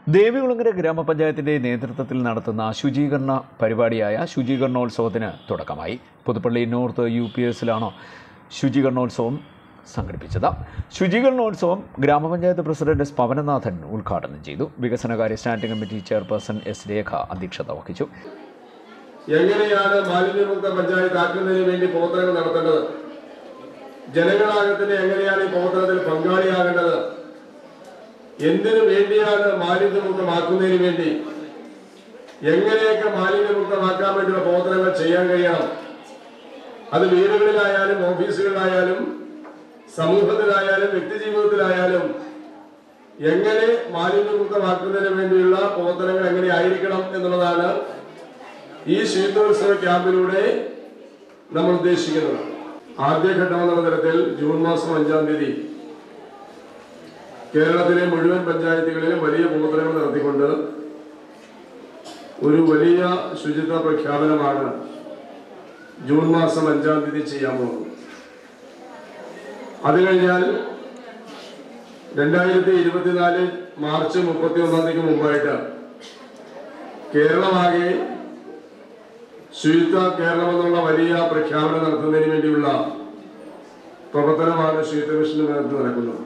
ദേവികുളങ്ങര ഗ്രാമപഞ്ചായത്തിന്റെ നേതൃത്വത്തിൽ നടത്തുന്ന ശുചീകരണ പരിപാടിയായ ശുചീകരണോത്സവത്തിന് തുടക്കമായി പുതുപ്പള്ളി നോർത്ത് യു പി എസിലാണ് ശുചീകരണോത്സവം സംഘടിപ്പിച്ചത് ശുചീകരണോത്സവം ഗ്രാമപഞ്ചായത്ത് പ്രസിഡന്റ് എസ് പവനനാഥൻ ഉദ്ഘാടനം ചെയ്തു വികസനകാര്യ standing committee chairperson S Rekha അധ്യക്ഷത വഹിച്ചു എങ്ങനെയാണ് മാലിന്യമുക്ത പഞ്ചായത്ത് ആക്കുന്നതിന് വേണ്ടി പ്രവർത്തനങ്ങൾ നടത്തേണ്ടത് ജനങ്ങളാകത്തിന് എങ്ങനെയാണ് ഈ പ്രവർത്തനത്തിൽ പങ്കാളിയാകേണ്ടത് എന്തിനു വേണ്ടിയാണ് മാലിന്യമുക്തമാക്കുന്നതിന് വേണ്ടി എങ്ങനെയൊക്കെ മാലിന്യമുക്തമാക്കാൻ വേണ്ടിയുള്ള പ്രവർത്തനങ്ങൾ ചെയ്യാൻ കഴിയണം അത് വീടുകളിലായാലും ഓഫീസുകളിലായാലും സമൂഹത്തിലായാലും വ്യക്തിജീവിതത്തിലായാലും എങ്ങനെ മാലിന്യമുക്തമാക്കുന്നതിന് വേണ്ടിയുള്ള പ്രവർത്തനങ്ങൾ എങ്ങനെ ആയിരിക്കണം എന്നുള്ളതാണ് ഈ ശീതോത്സവ ക്യാമ്പിലൂടെ നമ്മൾ ഉദ്ദേശിക്കുന്നത് ആദ്യഘട്ടം എന്നുള്ള തരത്തിൽ ജൂൺ മാസം അഞ്ചാം തീയതി കേരളത്തിലെ മുഴുവൻ പഞ്ചായത്തുകളിലും വലിയ പ്രവർത്തനങ്ങൾ നടത്തിക്കൊണ്ട് ഒരു വലിയ ശുചിത്വ പ്രഖ്യാപനമാണ് ജൂൺ മാസം അഞ്ചാം തീയതി ചെയ്യാൻ പോകുന്നത് അത് കഴിഞ്ഞാൽ രണ്ടായിരത്തി ഇരുപത്തിനാല് മാർച്ച് മുപ്പത്തി ഒന്നാം തീയതിക്ക് മുമ്പായിട്ട് കേരളമാകെ ശുചിത്വ കേരളം എന്നുള്ള വലിയ പ്രഖ്യാപനം നടത്തുന്നതിന് വേണ്ടിയുള്ള പ്രവർത്തനമാണ് ശുചിത്വ മിഷന്റെ നേതൃത്വം നടക്കുന്നത്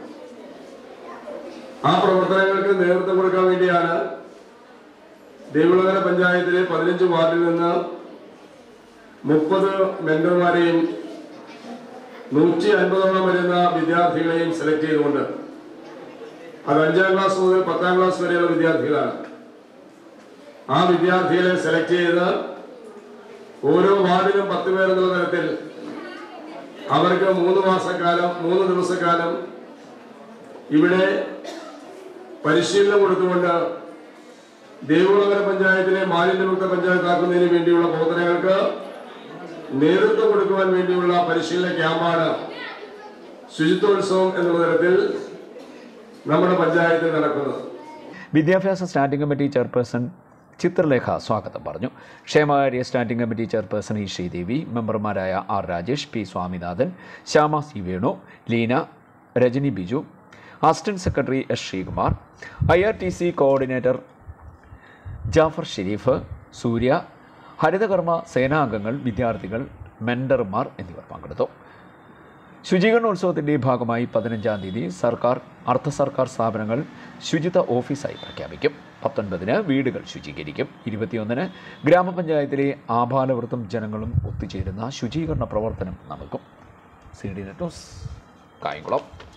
ആ പ്രവർത്തനങ്ങൾക്ക് നേതൃത്വം കൊടുക്കാൻ വേണ്ടിയാണ് ദേവികുളങ്ങര പഞ്ചായത്തിലെ പതിനഞ്ച് വാർഡിൽ നിന്ന് മുപ്പത് മെന്റർമാരെയും നൂറ്റി അൻപതോളം വരുന്ന വിദ്യാർത്ഥികളെയും സെലക്ട് ചെയ്തുകൊണ്ട് അത് അഞ്ചാം ക്ലാസ് മുതൽ പത്താം ക്ലാസ് വരെയുള്ള വിദ്യാർത്ഥികളാണ് ആ വിദ്യാർത്ഥികളെ സെലക്ട് ചെയ്ത് ഓരോ വാർഡിലും പത്ത് പേരെന്നുള്ള തരത്തിൽ അവർക്ക് മൂന്ന് മാസക്കാലം മൂന്ന് ദിവസക്കാലം ഇവിടെ പരിശീലനം കൊടുത്തുകൊണ്ട് ദേവുകുളങ്ങര പഞ്ചായത്തിനെ മാലിന്യമുക്ത പഞ്ചായത്താക്കുന്നതിന് വേണ്ടിയുള്ള പ്രവർത്തനങ്ങൾക്ക് നേതൃത്വം കൊടുക്കുവാൻ വേണ്ടിയുള്ള പരിശീലന ക്യാമ്പാണ് ശുചിത്വോത്സവം എന്നുള്ള തരത്തിൽ നമ്മുടെ പഞ്ചായത്തിൽ നടക്കുന്നത് വിദ്യാഭ്യാസ സ്റ്റാൻഡിംഗ് കമ്മിറ്റി ചെയർപേഴ്സൺ ചിത്രലേഖ സ്വാഗതം പറഞ്ഞു ക്ഷേമകാര്യ standing committee chairperson E Sreedevi മെമ്പർമാരായ R Rajesh P Swaminathan Shyama C Venu Leena Rajani Biju assistant secretary S Sreekumar I R T C coordinator Jaffer Sherif Surya ഹരിതകർമ്മ സേനാംഗങ്ങൾ വിദ്യാർത്ഥികൾ മെൻഡർമാർ എന്നിവർ പങ്കെടുത്തു ശുചീകരണോത്സവത്തിൻ്റെ ഭാഗമായി പതിനഞ്ചാം തീയതി സർക്കാർ അർദ്ധ സർക്കാർ സ്ഥാപനങ്ങൾ ശുചിത്വ ഓഫീസായി പ്രഖ്യാപിക്കും പത്തൊൻപതിന് വീടുകൾ ശുചീകരിക്കും ഇരുപത്തിയൊന്നിന് ഗ്രാമപഞ്ചായത്തിലെ ആഭാലവൃത്തം ജനങ്ങളും ഒത്തുചേരുന്ന ശുചീകരണ പ്രവർത്തനം നടക്കും C D net news Kayamkulam